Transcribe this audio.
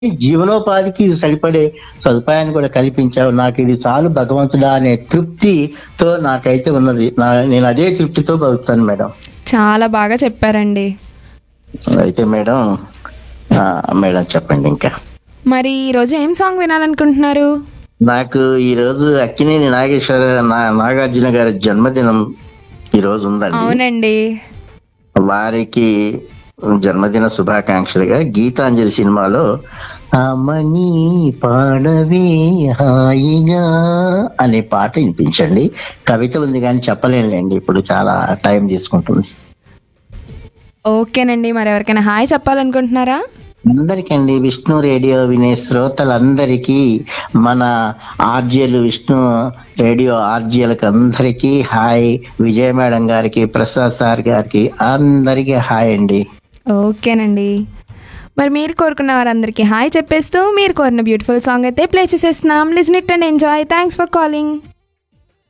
జీవనోపాధికి సరిపడే సదుపాయాన్ని కూడా కల్పించావు నాకు ఇది చాలు భగవంతుడా అనే తృప్తితో నాకైతే ఉన్నది నా- నేను అదే తృప్తితో బతుకుతాను మేడం చాలా బాగా చెప్పారండి అయితే మేడం ఆ, మేడం చెప్పండి ఇంకా మరి ఈరోజు ఏం సాంగ్ వినాలనుకుంటున్నారు నాకు ఈ రోజు అక్కినేని నాగేశ్వర నా- నాగార్జున గారి జన్మదినం ఈ రోజు ఉందండి అవునండి వారికి జన్మదిన శుభాకాంక్షలుగా గీతాంజలి సినిమాలో అమని పాడవే హాయిగా అనే పాట వినిపించండి కవిత ఉంది కానీ చెప్పలేనులేండి ఇప్పుడు చాలా టైం తీసుకుంటుంది ఓకేనండి మరి ఎవరికైనా హాయ్ చెప్పాలనుకుంటున్నారా అందరికండి విష్ణు రేడియో వినే శ్రోతలందరికీ మన ఆర్జేలు విష్ణు రేడియో ఆర్జేలకు అందరికీ హాయ్ విజయ మేడం గారికి ప్రసాద్ సార్ గారికి అందరికీ హాయ్ అండి ఓకేనండి మరి మీరు కోరుకున్న వారందరికీ హాయ్ చెప్పేస్తూ మీరు కోరిన బ్యూటిఫుల్ సాంగ్ అయితే ప్లే చేసేస్తున్నాం listen it and enjoy thanks for calling